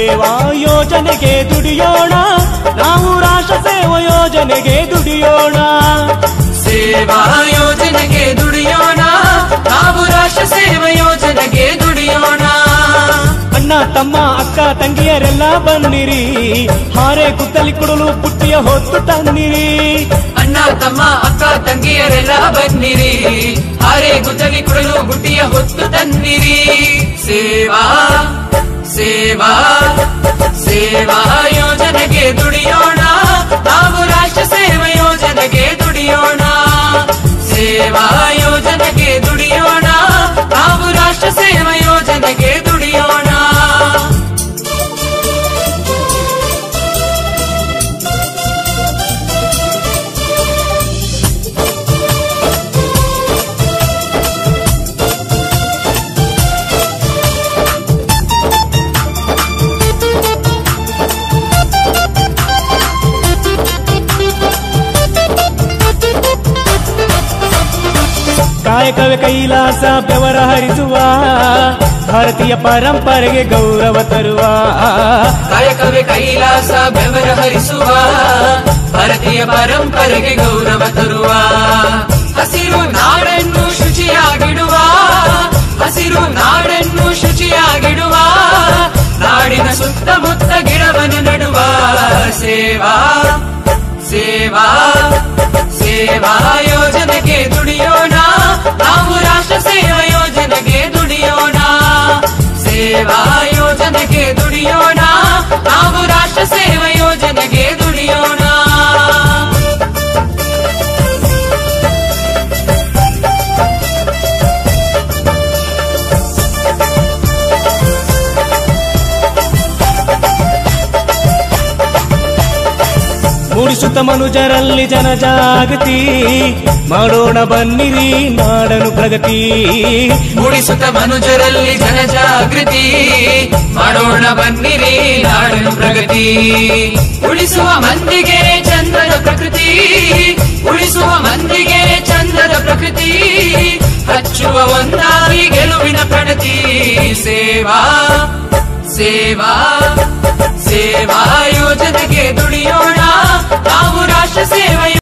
ಸೇವಾ ಯೋಜನೆಗೆ ದುಡಿಯೋಣ ನಾವು ರಾಷ್ಟ್ರ ಸೇವಾ ಯೋಜನೆಗೆ ದುಡಿಯೋಣ ಸೇವಾ ಯೋಜನೆಗೆ ದುಡಿಯೋಣ ನಾವು ರಾಷ್ಟ್ರ ಸೇವಾ ಯೋಜನೆಗೆ ದುಡಿಯೋಣ ಅಣ್ಣ ತಮ್ಮ ಅಕ್ಕ ತಂಗಿಯರೆಲ್ಲ ಬನ್ನಿರಿ ಹಾರೆ ಕುತ್ತಲಿ ಕೊಡಲು ಪುಟ್ಟಿಯ ಹೊತ್ತು ತನ್ನಿರಿ ಅಣ್ಣ ತಮ್ಮ ಅಕ್ಕ ತಂಗಿಯರೆಲ್ಲ ಬನ್ನಿರಿ ಹಾರೆ ಗುದ್ದಲಿ ಕೊಡಲು ಬುಟ್ಟಿಯ ಹೊತ್ತು ತನ್ನಿರಿ ಸೇವಾ ಸೇವಾ ಸೇವಾ ಯೋಜನೆಗೆ ದುಡಿಯೋಣ ನಾವು ರಾಷ್ಟ್ರ ಸೇವಾ ಯೋಜನೆಗೆ ದುಡಿಯೋಣ ಸೇವಾ ಯೋಜನೆಗೆ ದುಡಿಯೋಣ ನಾವು ರಾಷ್ಟ್ರ ಸೇವಾ ಯೋಜನೆಗೆ ದುಡಿಯೋಣ ಕಾಯಕವೇ ಕೈಲಾಸ ಬೆವರ ಹರಿಸುವ ಭಾರತೀಯ ಪರಂಪರೆಗೆ ಗೌರವ ತರುವ ಕಾಯಕವೇ ಕೈಲಾಸ ಬೆವರ ಹರಿಸುವ ಭಾರತೀಯ ಪರಂಪರೆಗೆ ಗೌರವ ತರುವ ಹಸಿರು ನಾಡನ್ನು ಶುಚಿಯಾಗಿಡುವ ಹಸಿರು ನಾಡನ್ನು ಶುಚಿಯಾಗಿಡುವ ನಾಡಿನ ಸುತ್ತಮುತ್ತ ಗಿಡವನ್ನು ನೆಡುವ ಸೇವಾ ಸೇವಾ ಸೇವಾ ಯೋಜನೆಗೆ ದುಡಿಯೋಣ ನಾವು ರಾಷ್ಟ್ರ ಸೇವಾ ಯೋಜನೆಗೆ ದುಡಿಯೋಣ ಸೇವಾ ಯೋಜನೆಗೆ ದುಡಿಯೋಣ ನಾವು ರಾಷ್ಟ್ರ ಸೇವಾ ಯೋಜನೆಗೆ ದುಡಿಯೋಣ ಮೂಡಿಸುತ್ತ ಮನುಜರಲ್ಲಿ ಜನಜಾಗೃತಿ ಮಾಡೋಣ ಬನ್ನಿರಿ ನಾಡನು ಪ್ರಗತಿ ಮೂಡಿಸುತ್ತ ಮನುಜರಲ್ಲಿ ಜನಜಾಗೃತಿ ಮಾಡೋಣ ಬನ್ನಿರಿ ನಾಡನು ಪ್ರಗತಿ ಉಳಿಸುವ ಮಂದಿಗೆ ಚಂದ್ರದ ಪ್ರಕೃತಿ ಉಳಿಸುವ ಮಂದಿಗೆ ಚಂದ್ರದ ಪ್ರಕೃತಿ ಹಚ್ಚುವ ಒಂದಾಗಿ ಗೆಲುವಿನ ಪ್ರಣತಿ ಸೇವಾ ಸೇವಾ ಸೇವಾ ಯೋಜನೆಗೆ ದುಡಿಯೋಣ ನಾವು ರಾಷ್ಟ್ರ ಸೇವಾ